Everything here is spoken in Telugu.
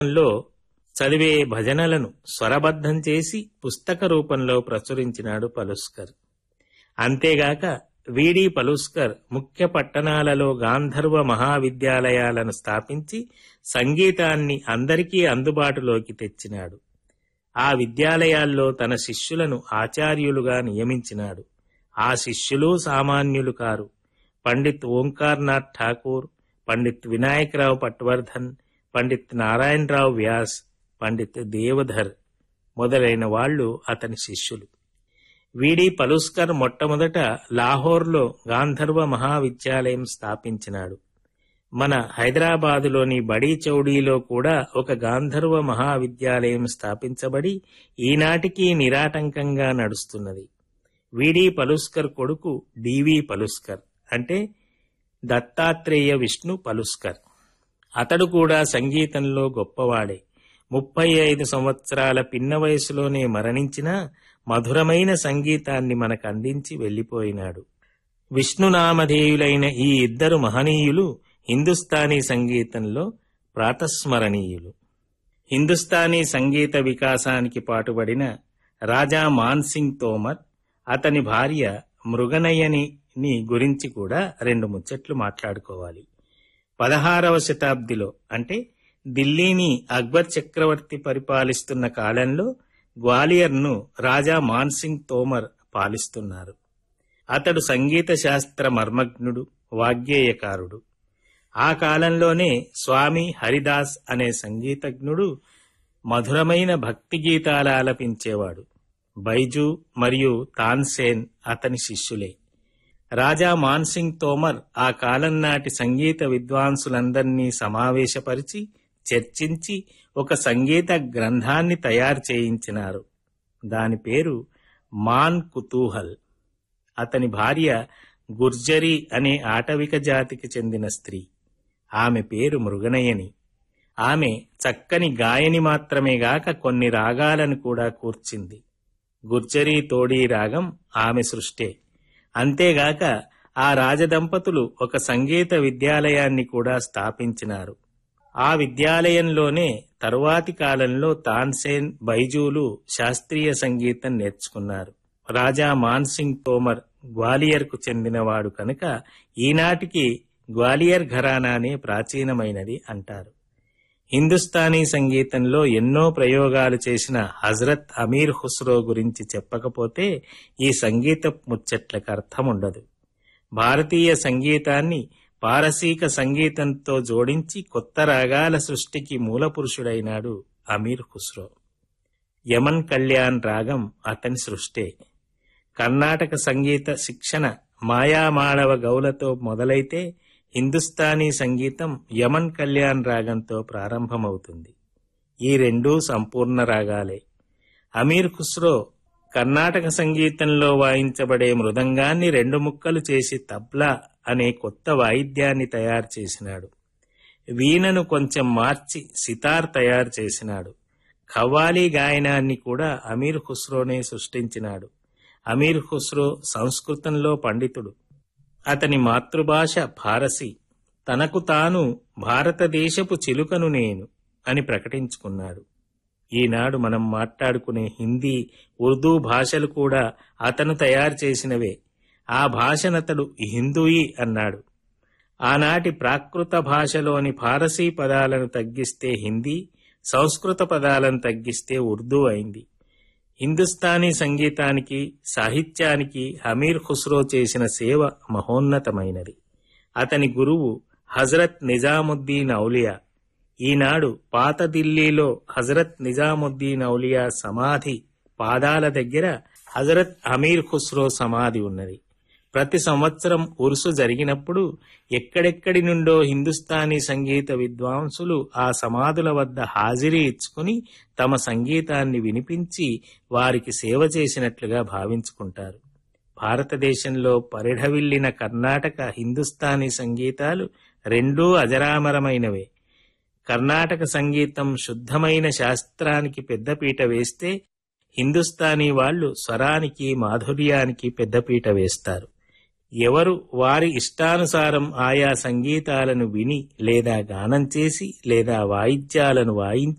లో చదివే భజనలను స్వరబద్ధం చేసి పుస్తక రూపంలో ప్రచురించినాడు పలుస్కర్ అంతేగాక విడి పలుస్కర్ ముఖ్య పట్టణాలలో గాంధర్వ మహావిద్యాలయాలను స్థాపించి సంగీతాన్ని అందరికీ అందుబాటులోకి తెచ్చినాడు ఆ విద్యాలయాల్లో తన శిష్యులను ఆచార్యులుగా నియమించినాడు ఆ శిష్యులు సామాన్యులు కారు పండిత్ ఓంకార్నాథ్ ఠాకూర్ పండిత్ వినాయకరావు పట్వర్ధన్ పండిత్ నారాయణరావు వ్యాస్ పండిత్ దేవధర్ మొదలైన వాళ్ళు అతని శిష్యులు వీడి పలుస్కర్ మొట్టమొదట లాహోర్లో గాంధర్వ మహావిద్యాలయం స్థాపించినాడు మన హైదరాబాదులోని బడీ చౌడీలో కూడా ఒక గాంధర్వ మహావిద్యాలయం స్థాపించబడి ఈనాటికి నిరాటంకంగా నడుస్తున్నది వీడి పలుస్కర్ కొడుకు డివి పలుస్కర్ అంటే దత్తాత్రేయ విష్ణు పలుస్కర్ అతడు కూడా సంగీతంలో గొప్పవాడే ముప్పై ఐదు సంవత్సరాల పిన్న వయసులోనే మరణించినా మధురమైన సంగీతాన్ని మనకు అందించి వెళ్ళిపోయినాడు విష్ణునామధేయులైన ఈ ఇద్దరు మహనీయులు హిందుస్థానీ సంగీతంలో ప్రాతస్మరణీయులు హిందుస్థానీ సంగీత వికాసానికి పాటుపడిన రాజా మాన్సింగ్ తోమర్ అతని భార్య మృగనయ్యని గురించి కూడా రెండు ముచ్చట్లు మాట్లాడుకోవాలి పదహారవ శతాబ్దిలో అంటే దిల్లీని అక్బర్ చక్రవర్తి పరిపాలిస్తున్న కాలంలో గ్వాలియర్ను రాజా మాన్సింగ్ తోమర్ పాలిస్తున్నారు అతడు సంగీత శాస్త్ర మర్మజ్ఞుడు వాగ్గేయకారుడు ఆ కాలంలోనే స్వామి హరిదాస్ అనే సంగీతజ్ఞుడు మధురమైన భక్తి గీతాల ఆలపించేవాడు బైజు మరియు తాన్సేన్ అతని శిష్యులే రాజా మాన్సింగ్ తోమర్ ఆ కాలం నాటి సంగీత విద్వాంసులందరినీ సమావేశపరిచి చర్చించి ఒక సంగీత గ్రంథాన్ని తయారు చేయించినారు దాని పేరు మాన్ కుతూహల్ అతని భార్య గుర్జరీ అనే ఆటవిక జాతికి చెందిన స్త్రీ ఆమె పేరు మృగనయని ఆమె చక్కని గాయని మాత్రమే గాక కొన్ని రాగాలను కూడా కూర్చింది గుర్జరీ తోడీ రాగం ఆమె సృష్టే అంతేగాక ఆ రాజదంపతులు ఒక సంగీత విద్యాలయాన్ని కూడా స్థాపించినారు ఆ విద్యాలయంలోనే తరువాతి కాలంలో తాన్సేన్ బైజూలు శాస్త్రీయ సంగీతం నేర్చుకున్నారు రాజా మాన్సింగ్ తోమర్ గ్వాలియర్కు చెందినవాడు కనుక ఈనాటికి గ్వాలియర్ ఘరానానే ప్రాచీనమైనది అంటారు హిందుస్థానీ సంగీతంలో ఎన్నో ప్రయోగాలు చేసిన హజరత్ అమీర్ హుస్రో గురించి చెప్పకపోతే ఈ సంగీత ముచ్చట్లకు అర్థం ఉండదు భారతీయ సంగీతాన్ని పారసీక సంగీతంతో జోడించి కొత్త రాగాల సృష్టికి మూలపురుషుడైనాడు అమీర్ ఖుస్రో యమన్ కళ్యాణ్ రాగం అతని సృష్టే కర్ణాటక సంగీత శిక్షణ మాయామాళవ గౌలతో మొదలైతే హిందుస్థానీ సంగీతం యమన్ కళ్యాణ్ రాగంతో ప్రారంభమవుతుంది ఈ రెండూ సంపూర్ణ రాగాలే అమీర్ ఖుస్రో కర్ణాటక సంగీతంలో వాయించబడే మృదంగాన్ని రెండు ముక్కలు చేసి తబ్లా అనే కొత్త వాయిద్యాన్ని తయారు చేసినాడు వీణను కొంచెం మార్చి సితార్ తయారు చేసినాడు ఖవ్వాలి గాయనాన్ని కూడా అమీర్ ఖుస్రోనే సృష్టించినాడు అమీర్ ఖుస్రో సంస్కృతంలో పండితుడు అతని మాతృభాష ఫారసీ తనకు తాను భారతదేశపు చిలుకను నేను అని ప్రకటించుకున్నాడు ఈనాడు మనం మాట్లాడుకునే హిందీ ఉర్దూ భాషలు కూడా అతను తయారు చేసినవే ఆ భాషనతడు హిందూయి అన్నాడు ఆనాటి ప్రాకృత భాషలోని ఫారసీ పదాలను తగ్గిస్తే హిందీ సంస్కృత పదాలను తగ్గిస్తే ఉర్దూ అయింది హిందుస్థానీ సంగీతానికి సాహిత్యానికి హమీర్ ఖుస్రో చేసిన సేవ మహోన్నతమైనది అతని గురువు హజరత్ నిజాముద్దీన్ ఔలియా ఈనాడు పాత ఢిల్లీలో హజరత్ నిజాముద్దీన్ ఔలియా సమాధి పాదాల దగ్గర హజరత్ అమీర్ ఖుస్రో సమాధి ఉన్నది ప్రతి సంవత్సరం ఉరుసు జరిగినప్పుడు ఎక్కడెక్కడి నుండో హిందుస్థానీ సంగీత విద్వాంసులు ఆ సమాధుల వద్ద హాజరీ ఇచ్చుకుని తమ సంగీతాన్ని వినిపించి వారికి సేవ చేసినట్లుగా భావించుకుంటారు భారతదేశంలో పరిఢవిల్లిన కర్ణాటక హిందుస్థానీ సంగీతాలు రెండూ అజరామరమైనవే కర్ణాటక సంగీతం శుద్ధమైన శాస్త్రానికి పెద్దపీట వేస్తే హిందుస్థానీ వాళ్ళు స్వరానికి మాధుర్యానికి పెద్దపీట వేస్తారు ఎవరు వారి ఇష్టానుసారం ఆయా సంగీతాలను విని లేదా గానం చేసి లేదా వాయిద్యాలను వాయించి